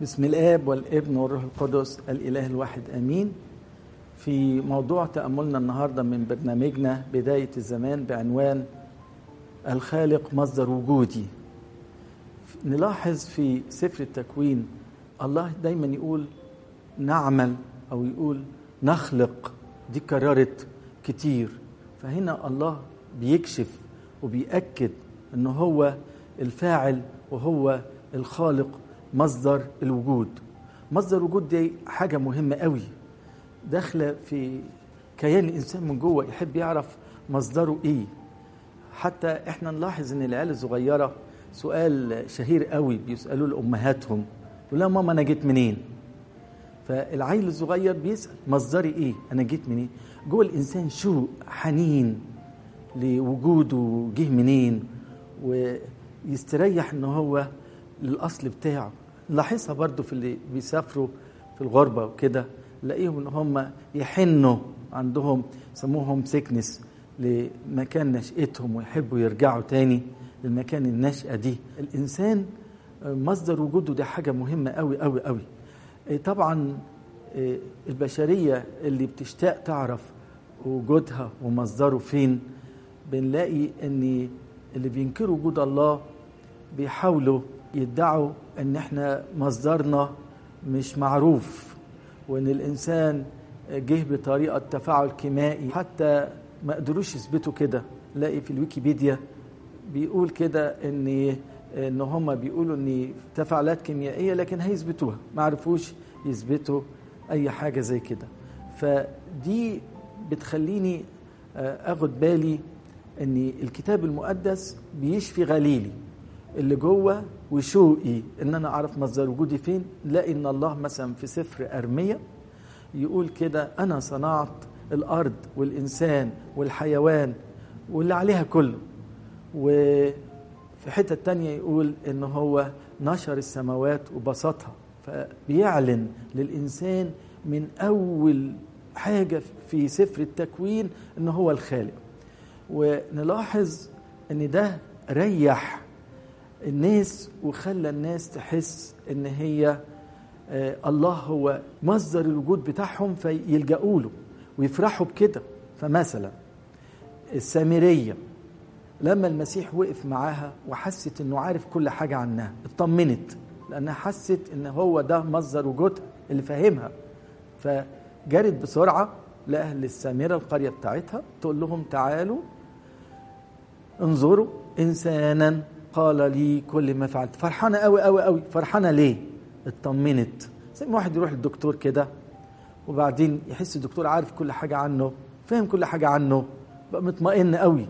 بسم الاب والابن والروح القدس الاله الواحد امين في موضوع تاملنا النهارده من برنامجنا بدايه الزمان بعنوان الخالق مصدر وجودي نلاحظ في سفر التكوين الله دايما يقول نعمل او يقول نخلق دي كررت كتير فهنا الله بيكشف وبيأكد ان هو الفاعل وهو الخالق مصدر الوجود مصدر الوجود دي حاجة مهمة قوي داخلة في كيان الإنسان من جوه يحب يعرف مصدره إيه حتى إحنا نلاحظ إن العيال الصغيرة سؤال شهير قوي بيسألوه لأمهاتهم يقول لها ماما أنا جيت منين فالعيل الصغير بيسأل مصدري إيه أنا جيت منين جوه الإنسان شوق حنين لوجوده جه منين ويستريح إن هو للأصل بتاعه نلاحظها برضو في اللي بيسافروا في الغربة وكده نلاقيهم ان هم يحنوا عندهم يسموهم سيكنس لمكان نشأتهم ويحبوا يرجعوا تاني للمكان النشأة دي الإنسان مصدر وجوده دي حاجة مهمة قوي قوي قوي طبعا البشرية اللي بتشتاق تعرف وجودها ومصدره فين بنلاقي ان اللي بينكروا وجود الله بيحاولوا يدعوا ان احنا مصدرنا مش معروف وان الانسان جه بطريقه تفاعل كيميائي حتى ما قدروش يثبتوا كده لاقي في الويكيبيديا بيقول كده ان ان هم بيقولوا ان تفاعلات كيميائيه لكن هيثبتوها ما عرفوش يثبتوا اي حاجه زي كده فدي بتخليني اخد بالي ان الكتاب المقدس بيشفي غليلي اللي جوه وشوقي ان انا اعرف مصدر وجودي فين لاقي ان الله مثلا في سفر ارميه يقول كده انا صنعت الارض والانسان والحيوان واللي عليها كله وفي حته تانية يقول ان هو نشر السماوات وبسطها فبيعلن للانسان من اول حاجه في سفر التكوين ان هو الخالق ونلاحظ ان ده ريح الناس وخلى الناس تحس ان هي آه الله هو مصدر الوجود بتاعهم فيلجأوا له ويفرحوا بكده فمثلا السامرية لما المسيح وقف معاها وحست انه عارف كل حاجة عنها اطمنت لانها حست ان هو ده مصدر وجودها اللي فاهمها فجرت بسرعة لأهل السامرة القرية بتاعتها تقول لهم تعالوا انظروا إنسانا قال لي كل ما فعلت فرحانه قوي قوي قوي فرحانه ليه اطمنت زي ما واحد يروح للدكتور كده وبعدين يحس الدكتور عارف كل حاجه عنه فاهم كل حاجه عنه بقى مطمئن قوي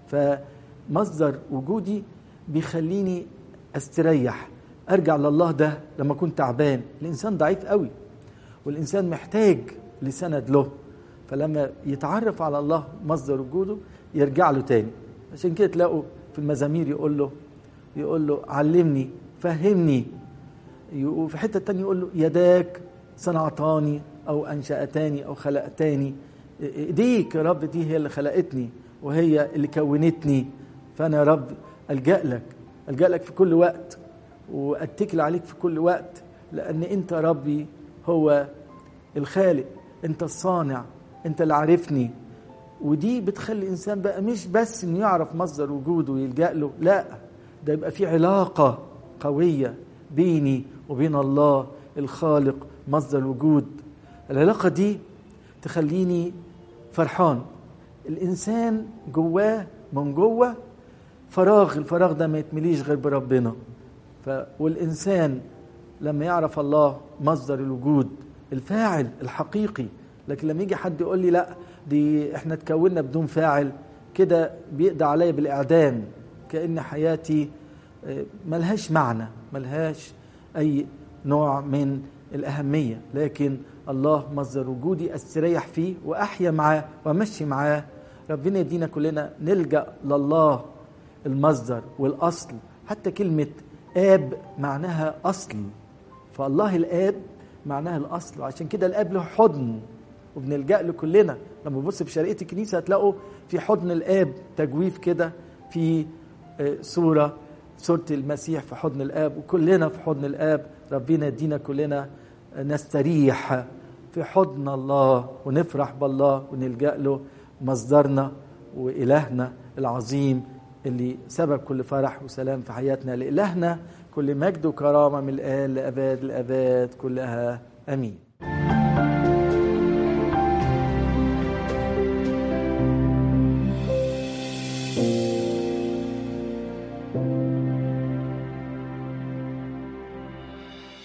فمصدر وجودي بيخليني استريح ارجع لله ده لما كنت تعبان الانسان ضعيف قوي والانسان محتاج لسند له فلما يتعرف على الله مصدر وجوده يرجع له تاني عشان كده تلاقوا في المزامير يقول له يقول له علمني فهمني وفي حته تانية يقول له يداك صنعتاني او انشاتاني او خلقتاني ايديك يا رب دي هي اللي خلقتني وهي اللي كونتني فانا يا رب الجا لك الجا لك في كل وقت واتكل عليك في كل وقت لان انت ربي هو الخالق انت الصانع انت اللي عارفني ودي بتخلي الانسان بقى مش بس انه يعرف مصدر وجوده ويلجا له لا ده يبقى في علاقه قويه بيني وبين الله الخالق مصدر الوجود العلاقه دي تخليني فرحان الانسان جواه من جوه فراغ الفراغ ده ما يتمليش غير بربنا ف والانسان لما يعرف الله مصدر الوجود الفاعل الحقيقي لكن لما يجي حد يقول لي لا دي احنا تكوننا بدون فاعل كده بيقضي عليا بالاعدام كان حياتي ملهاش معنى ملهاش اي نوع من الاهميه لكن الله مصدر وجودي استريح فيه واحيا معاه وامشي معاه ربنا يدينا كلنا نلجا لله المصدر والاصل حتى كلمه اب معناها اصل فالله الاب معناها الاصل وعشان كده الاب له حضن وبنلجا له كلنا لما تبص في شريعه الكنيسه هتلاقوا في حضن الاب تجويف كده في صوره صورة المسيح في حضن الآب وكلنا في حضن الآب ربنا يدينا كلنا نستريح في حضن الله ونفرح بالله ونلجأ له مصدرنا وإلهنا العظيم اللي سبب كل فرح وسلام في حياتنا لإلهنا كل مجد وكرامة من الآن لأباد الأباد كلها أمين